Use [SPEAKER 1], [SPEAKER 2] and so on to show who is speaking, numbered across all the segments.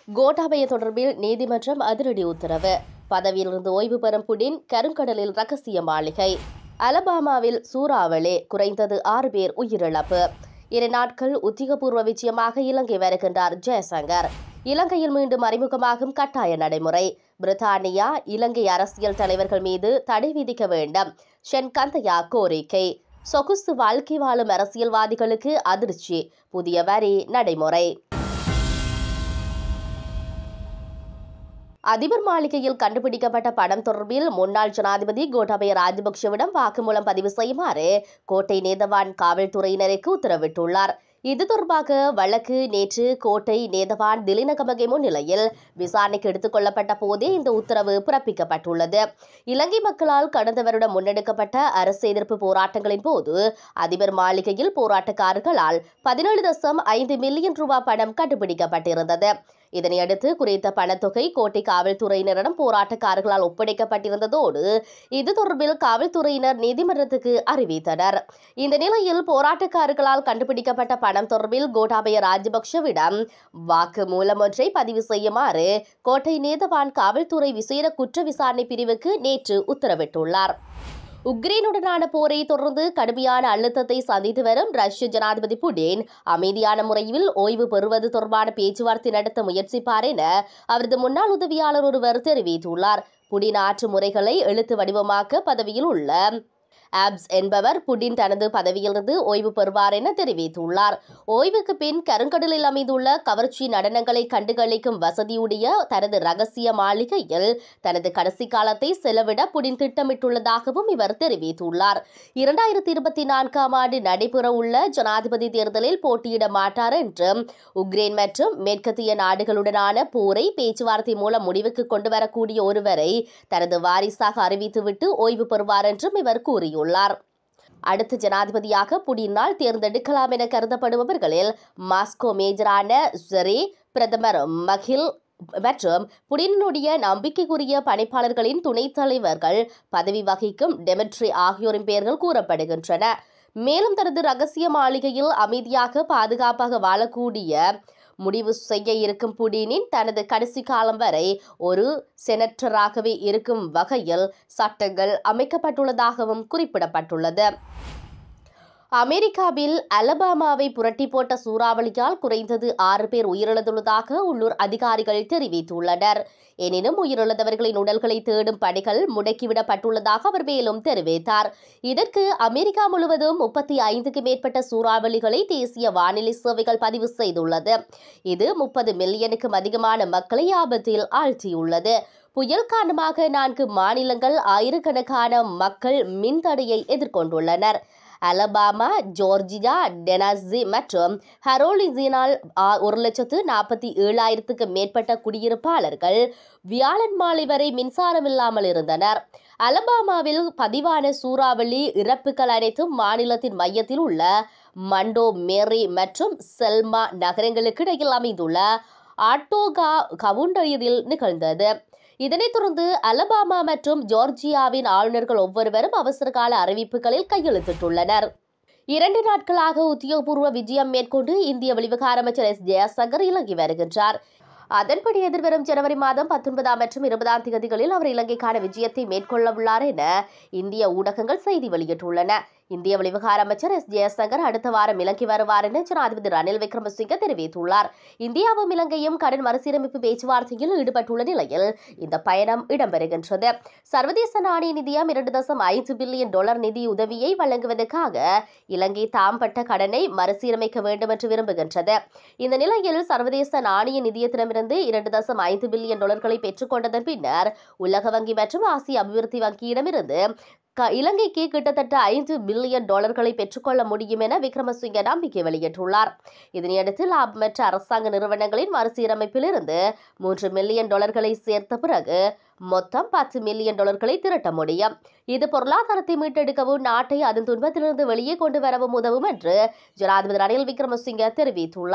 [SPEAKER 1] கோட்டாபய தொடர்பில் நீதிமன்றம் அதிரடி உத்தரவு பதவியிலிருந்து ஓய்வு பெறும் புடின் கருங்கடலில் ரகசிய மாளிகை அலபாமாவில் சூறாவளி குறைந்தது ஆறு பேர் உயிரிழப்பு இரு நாட்கள் உத்தியோகபூர்வ விஜயமாக இலங்கை வருகின்றார் ஜெயசங்கர் இலங்கையில் மீண்டும் அறிமுகமாகும் கட்டாய நடைமுறை பிரித்தானியா இலங்கை அரசியல் தலைவர்கள் மீது தடை விதிக்க வேண்டும் ஷென்கந்தையா கோரிக்கை சொகுசு வாழ்க்கை வாழும் அரசியல்வாதிகளுக்கு அதிர்ச்சி புதிய வரி நடைமுறை அதிபர் மாளிகையில் கண்டுபிடிக்கப்பட்ட படம் தொடர்பில் முன்னாள் ஜனாதிபதி கோட்டாபய ராஜபக்ஷவிடம் வாக்குமூலம் பதிவு செய்யுமாறு கோட்டை நேதவான் காவல்துறையினருக்கு உத்தரவிட்டுள்ளார் இது தொடர்பாக வழக்கு நேற்று கோட்டை நேதவான் திலினகமகை முன்னிலையில் விசாரணைக்கு எடுத்துக் கொள்ளப்பட்ட போதே இந்த உத்தரவு பிறப்பிக்கப்பட்டுள்ளது இலங்கை மக்களால் கடந்த வருடம் முன்னெடுக்கப்பட்ட அரசு எதிர்ப்பு போராட்டங்களின் போது அதிபர் மாளிகையில் போராட்டக்காரர்களால் பதினேழு தசம் ஐந்து மில்லியன் ரூபாய் பணம் கண்டுபிடிக்கப்பட்டிருந்தது இதனையடுத்து குறித்த பணத்தொகை கோட்டை காவல்துறையினரிடம் போராட்டக்காரர்களால் ஒப்படைக்கப்பட்டிருந்ததோடு இது தொடர்பில் காவல்துறையினர் நீதிமன்றத்துக்கு அறிவித்தனர் இந்த நிலையில் போராட்டக்காரர்களால் கண்டுபிடிக்கப்பட்ட பணம் தொடர்பில் கோட்டாபய ராஜபக்ஷவிடம் வாக்கு மூலம் ஒன்றை பதிவு செய்யுமாறு கோட்டை நேதவான் காவல்துறை விசேட குற்ற விசாரணை பிரிவுக்கு நேற்று உத்தரவிட்டுள்ளார் உக்ரைனுடனான போரை தொடர்ந்து கடுமையான அழுத்தத்தை சந்தித்து வரும் ரஷ்ய ஜனாதிபதி புடின் அமைதியான முறையில் ஓய்வு பெறுவது தொடர்பான பேச்சுவார்த்தை நடத்த முயற்சிப்பார் என அவரது முன்னாள் உதவியாளர் ஒருவர் தெரிவித்துள்ளார் புடின் ஆற்று முறைகளை எழுத்து வடிவமாக்க பதவியில் உள்ள ஆப்ஸ் என்பவர் புடின் தனது பதவியிலிருந்து ஓய்வு பெறுவார் என தெரிவித்துள்ளார் ஓய்வுக்கு பின் கருங்கடலில் அமைந்துள்ள கவர்ச்சி நடனங்களை கண்டுகளிக்கும் வசதியுடைய தனது ரகசிய மாளிகையில் தனது கடைசி காலத்தை செலவிட புடின் திட்டமிட்டுள்ளதாகவும் இவர் தெரிவித்துள்ளார் இரண்டாயிரத்தி இருபத்தி நான்காம் ஆண்டு நடைபெற உள்ள ஜனாதிபதி தேர்தலில் போட்டியிட மாட்டார் என்றும் உக்ரைன் மற்றும் மேற்கத்திய நாடுகளுடனான போரை பேச்சுவார்த்தை மூலம் முடிவுக்கு கொண்டு வரக்கூடிய ஒருவரை தனது வாரிசாக அறிவித்துவிட்டு ஓய்வு பெறுவார் என்றும் இவர் கூறியுள்ளார் கூறியுள்ளார் அடுத்த ஜனாதிபதியாக புடினால் தேர்ந்தெடுக்கலாம் என கருதப்படுபவர்களில் மாஸ்கோ மேஜரான ஜெரி பிரதமர் மகில் மற்றும் புடினுடைய நம்பிக்கைக்குரிய பணிப்பாளர்களின் துணைத் தலைவர்கள் பதவி வகிக்கும் டெமிட்ரி ஆகியோரின் பெயர்கள் கூறப்படுகின்றன மேலும் தனது ரகசிய மாளிகையில் அமைதியாக பாதுகாப்பாக வாழக்கூடிய முடிவு செய்ய இருக்கும் புடினின் தனது கடைசி காலம் வரை ஒரு செனட்டராகவே இருக்கும் வகையில் சட்டங்கள் அமைக்கப்பட்டுள்ளதாகவும் குறிப்பிடப்பட்டுள்ளது அமெரிக்காவில் அலபாமாவை புரட்டி போட்ட சூறாவளியால் குறைந்தது ஆறு பேர் உயிரிழந்துள்ளதாக உள்ளூர் அதிகாரிகள் தெரிவித்துள்ளனர் எனினும் உயிரிழந்தவர்களின் உடல்களை தேடும் பணிகள் முடக்கிவிடப்பட்டுள்ளதாக அவர் மேலும் தெரிவித்தார் இதற்கு அமெரிக்கா முழுவதும் முப்பத்தி ஐந்துக்கு மேற்பட்ட சூறாவளிகளை தேசிய வானிலை சேவைகள் பதிவு செய்துள்ளது இது முப்பது மில்லியனுக்கும் அதிகமான மக்களை ஆபத்தில் ஆழ்த்தியுள்ளது புயல் காரணமாக நான்கு மாநிலங்கள் ஆயிரக்கணக்கான மக்கள் மின்தடையை எதிர்கொண்டுள்ளனர் அலபாமா ஜோர்ஜியா டெனாசி மற்றும் ஹரோலிசினால் ஒரு லட்சத்து நாற்பத்தி ஏழாயிரத்துக்கு மேற்பட்ட குடியிருப்பாளர்கள் வியாழன் மாலை வரை மின்சாரம் இல்லாமல் இருந்தனர் அலபாமாவில் பதிவான சூறாவளி இறப்புகள் அனைத்தும் மாநிலத்தின் மையத்தில் உள்ள மண்டோ மேரி மற்றும் செல்மா நகரங்களுக்கு இடையில் அமைந்துள்ள ஆட்டோகா கவுண்டரியில் நிகழ்ந்தது இதனைத் தொடர்ந்து அலபாமா மற்றும் ஜார்ஜியாவின் ஆளுநர்கள் ஒவ்வொருவரும் அவசரகால அறிவிப்புகளில் கையெழுத்திட்டுள்ளனர் இரண்டு நாட்களாக உத்தியோகபூர்வ விஜயம் மேற்கொண்டு இந்திய வெளிவிகார அமைச்சர் எஸ் ஜெயசங்கர் இலங்கை வருகின்றார் அதன்படி எதிர்வரும் ஜனவரி மாதம் பத்தொன்பதாம் மற்றும் இருபதாம் தேதிகளில் அவர் இலங்கைக்கான விஜயத்தை மேற்கொள்ள உள்ளார் என இந்திய ஊடகங்கள் செய்தி வெளியிட்டுள்ளன இந்திய வெளிவிகார அமைச்சர் எஸ் ஜெயசங்கர் அடுத்த வாரம் இலங்கை வருவார் என ஜனாதிபதி ரணில் விக்ரமசிங்க தெரிவித்துள்ளார் இந்தியாவும் இலங்கையும் கடன் மறுசீரமைப்பு பேச்சுவார்த்தையில் ஈடுபட்டுள்ள நிலையில் இந்த பயணம் இடம்பெறுகின்றது சர்வதேச நாணய நிதியம் இரண்டு தசம் ஐந்து பில்லியன் டாலர் நிதி உதவியை வழங்குவதற்காக இலங்கை தாம் பட்ட கடனை மறுசீரமைக்க வேண்டும் என்று விரும்புகின்றது இந்த நிலையில் சர்வதேச நாணய நிதியத்திடமிருந்து இரண்டு தசம் ஐந்து பில்லியன் டாலர்களை பெற்றுக்கொண்டதன் பின்னர் உலக வங்கி மற்றும் ஆசிய அபிவிருத்தி வங்கியிடமிருந்து இலங்கைக்கு கிட்டத்தட்ட ஐந்து பில்லியன் டாலர்களை பெற்றுக்கொள்ள முடியும் என விக்ரமசிங்க நம்பிக்கை வெளியிட்டுள்ளார் இதனையடுத்து லாபமற்ற அரசாங்க நிறுவனங்களின் மறுசீரமைப்பிலிருந்து மூன்று மில்லியன் டாலர்களை சேர்த்த பிறகு மொத்தம் பத்து மில்லியன் டாலர்களை திரட்ட முடியும் இது பொருளாதாரத்தை மீட்டெடுக்கவும் நாட்டை அதன் துன்பத்திலிருந்து வெளியே கொண்டு வரவும் உதவும் என்று ஜனாதிபதி ரணில் விக்ரமசிங்க தெரிவித்துள்ளார்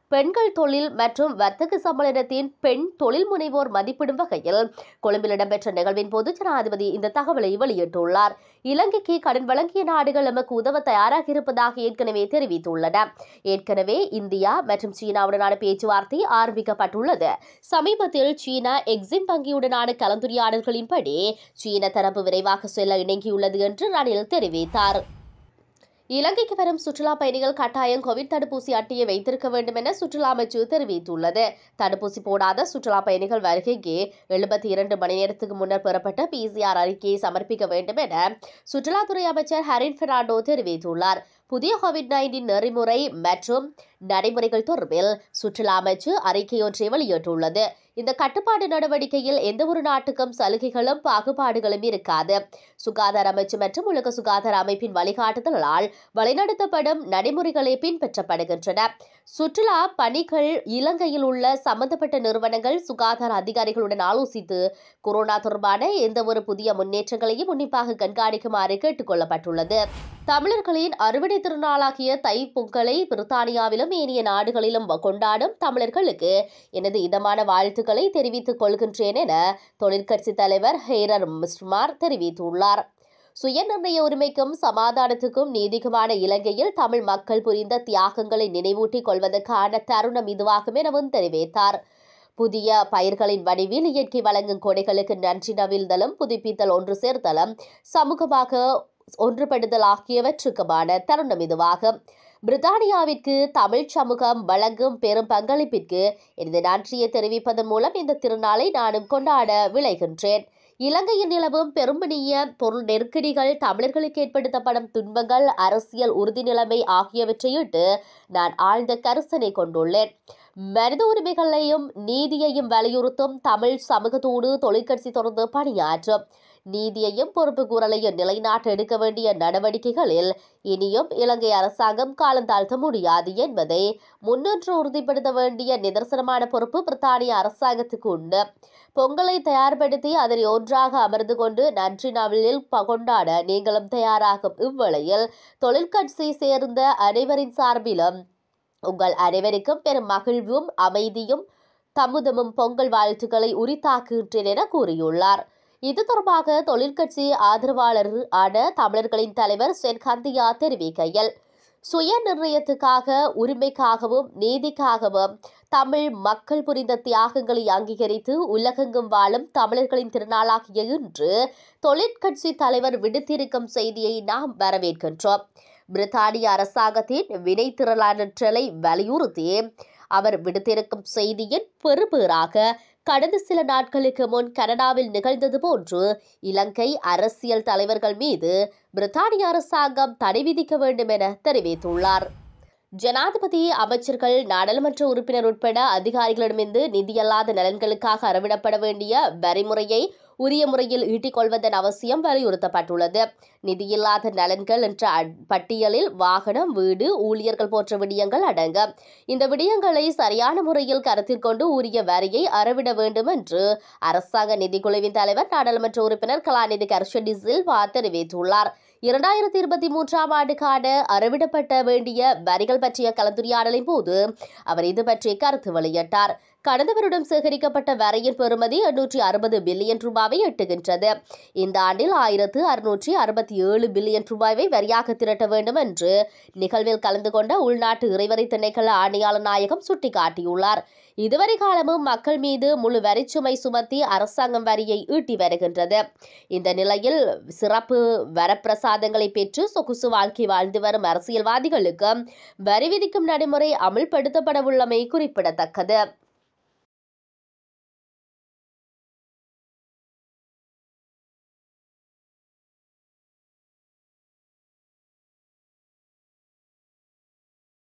[SPEAKER 1] பெண்கள் தொழில் மற்றும் வர்த்தக சம்மேளனத்தின் பெண் தொழில் முனைவோர் மதிப்பிடும் வகையில் கொழும்பில் இடம்பெற்ற நிகழ்வின் போது ஜனாதிபதி இந்த தகவலை வெளியிட்டுள்ளார் இலங்கைக்கு கடன் வழங்கிய நாடுகள் நமக்கு உதவ தயாராக இருப்பதாக ஏற்கனவே தெரிவித்துள்ளன ஏற்கனவே இந்தியா மற்றும் சீனாவுடனான பேச்சுவார்த்தை ஆரம்பிக்கப்பட்டுள்ளது சமீபத்தில் சீனா எக்ஸிம் வங்கியுடனான கலந்துரையாடல்களின்படி சீன தரப்பு விரைவாக செல்ல இணங்கியுள்ளது என்று ரணில் தெரிவித்தார் இலங்கைக்கு வரும் சுற்றுலா பயணிகள் கட்டாயம் கோவிட் தடுப்பூசி அட்டையை வைத்திருக்க வேண்டும் என சுற்றுலா அமைச்சு தெரிவித்துள்ளது தடுப்பூசி போடாத சுற்றுலா பயணிகள் வருகைக்கு எழுபத்தி இரண்டு மணி நேரத்துக்கு முன்னர் பெறப்பட்ட பிசிஆர் அறிக்கையை சமர்ப்பிக்க வேண்டும் என சுற்றுலாத்துறை அமைச்சர் ஹரின் பெர்னாண்டோ தெரிவித்துள்ளார் புதிய கோவிட் நைன்டீன் நெறிமுறை மற்றும் நடைமுறைகள் தொடர்பில் சுற்றுலா அமைச்சு அறிக்கையொன்றை வெளியிட்டுள்ளது இந்த கட்டுப்பாடு நடவடிக்கையில் எந்த ஒரு நாட்டுக்கும் சலுகைகளும் பாகுபாடுகளும் இருக்காது சுகாதார அமைச்சு மற்றும் உலக சுகாதார அமைப்பின் வழிகாட்டுதலால் வழிநடத்தப்படும் நடைமுறைகளே பின்பற்றப்படுகின்றன சுற்றுலா பணிகள் இலங்கையில் உள்ள சம்பந்தப்பட்ட நிறுவனங்கள் சுகாதார அதிகாரிகளுடன் ஆலோசித்து கொரோனா தொடர்பான எந்த ஒரு புதிய முன்னேற்றங்களையும் உன்னிப்பாக கண்காணிக்குமாறு கேட்டுக் கொள்ளப்பட்டுள்ளது தமிழர்களின் அறுவடை திருநாளாகிய தை பொங்கலை பிரித்தானியாவிலும் ஏனைய நாடுகளிலும் கொண்டாடும் தமிழர்களுக்கு எனது இதமான வாழ்த்துக்களை தெரிவித்துக் கொள்கின்றேன் என தொழிற்கட்சி தலைவர் ஹேரர் மிஸ்மார் தெரிவித்துள்ளார் சுயநிர்ணய உரிமைக்கும் சமாதானத்துக்கும் நீதிக்குமான இலங்கையில் தமிழ் மக்கள் புரிந்த தியாகங்களை நினைவூட்டிக் கொள்வதற்கான தருணம் இதுவாகும் எனவும் தெரிவித்தார் புதிய பயிர்களின் வடிவில் இயற்கை வழங்கும் கொடைகளுக்கு நன்றி நவிழ்தலும் புதுப்பித்தல் ஒன்று சேர்த்தலும் சமூகமாக ஒன்றுபடுதல் ஆகியவற்றுக்குமான தருணம் இதுவாகும் பிரித்தானியாவிற்கு தமிழ் சமூகம் வழங்கும் பெரும் பங்களிப்பிற்கு எனது நன்றியை தெரிவிப்பதன் மூலம் இந்த திருநாளை நானும் கொண்டாட விளைகின்றேன் இலங்கையில் நிலவும் பெரும்பணிய பொருள் நெருக்கடிகள் தமிழர்களுக்கு ஏற்படுத்தப்படும் துன்பங்கள் அரசியல் உறுதி நிலைமை ஆகியவற்றையிட்டு நான் ஆழ்ந்த கரிசனை கொண்டுள்ளேன் மனித உரிமைகளையும் நீதியையும் வலியுறுத்தும் தமிழ் சமூகத்தோடு தொழிற்கட்சி தொடர்ந்து பணியாற்றும் நீதியையும் பொறுப்பு கூறலையும் நிலைநாட்ட எடுக்க வேண்டிய நடவடிக்கைகளில் இனியும் இலங்கை அரசாங்கம் காலம் தாழ்த்த முடியாது என்பதை முன்னின்று உறுதிப்படுத்த வேண்டிய நிதர்சனமான பொறுப்பு பிரித்தானிய அரசாங்கத்துக்கு உண்டு பொங்கலை தயார்படுத்தி அதனை ஒன்றாக அமர்ந்து கொண்டு நன்றி நாளில் ப- கொண்டாட நீங்களும் தயாராகும் இவ்வேளையில் தொழிற்கட்சி சேர்ந்த அனைவரின் சார்பிலும் உங்கள் அனைவருக்கும் பெரும் மகிழ்வும் அமைதியும் தமுதமும் பொங்கல் வாழ்த்துக்களை உரித்தாக்குகின்றேன் என கூறியுள்ளார் இது தொடர்பாக தொழிற்கட்சி ஆதரவாளர் ஆன தமிழர்களின் தலைவர் சென்கந்தியா தெரிவிக்கையில் சுய நிர்ணயத்துக்காக உரிமைக்காகவும் நீதிக்காகவும் தமிழ் மக்கள் புரிந்த தியாகங்களை அங்கீகரித்து உலகெங்கும் வாழும் தமிழர்களின் திருநாளாகிய இன்று தொழிற்கட்சி தலைவர் விடுத்திருக்கும் செய்தியை நாம் வரவேற்கின்றோம் பிரித்தானிய அரசாங்கத்தின் வினைத்திரளாற்றலை வலியுறுத்தி அவர் விடுத்திருக்கும் செய்தியின் பெறுபேறாக கடந்த சில நாட்களுக்கு முன் கனடாவில் நிகழ்ந்தது போன்று இலங்கை அரசியல் தலைவர்கள் மீது பிரித்தானிய அரசாங்கம் தடை விதிக்க வேண்டும் என தெரிவித்துள்ளார் ஜனாதிபதி அமைச்சர்கள் நாடாளுமன்ற உறுப்பினர் உட்பட அதிகாரிகளிடமிருந்து நிதியல்லாத நலன்களுக்காக அறவிடப்பட வேண்டிய வரிமுறையை உரிய முறையில் ஈட்டிக் கொள்வதன் அவசியம் வலியுறுத்தப்பட்டுள்ளது நிதியில்லாத நலன்கள் என்ற அட்- பட்டியலில் வாகனம் வீடு ஊழியர்கள் போன்ற விடயங்கள் அடங்கும் இந்த விடயங்களை சரியான முறையில் கருத்தில் கொண்டு உரிய வரியை அறவிட வேண்டும் என்று அரசாங்க நிதிக்குழுவின் தலைவர் நாடாளுமன்ற உறுப்பினர் கலாநிதி கர்ஷடி சில்வா தெரிவித்துள்ளார் இரண்டாயிரத்தி இருபத்தி மூன்றாம் ஆண்டுக்கான அறவிடப்பட்ட வேண்டிய வரிகள் பற்றிய கலந்துரையாடலின் போது அவர் இது பற்றி கருத்து வெளியிட்டார் கடந்த வருடம் சேகரிக்கப்பட்ட வரியின் பெறுமதி எண்ணூற்றி அறுபது பில்லியன் ரூபாவை எட்டுகின்றது இந்த ஆண்டில் ஆயிரத்து அறுநூற்றி அறுபத்தி ஏழு பில்லியன் ரூபாயை வரியாக திரட்ட வேண்டும் என்று நிகழ்வில் கலந்து கொண்ட உள்நாட்டு இறைவரை திணைக்கள ஆணையாளர் நாயகம் சுட்டிக்காட்டியுள்ளார் இதுவரை காலமும் மக்கள் மீது முழு வரிச்சுமை சுமத்தி அரசாங்கம் வரியை ஈட்டி வருகின்றது இந்த நிலையில் சிறப்பு வரப்பிரசாதங்களை பெற்று சொகுசு வாழ்க்கை வாழ்ந்து வரும் அரசியல்வாதிகளுக்கு வரி விதிக்கும் நடைமுறை அமல்படுத்தப்படவுள்ளமை குறிப்பிடத்தக்கது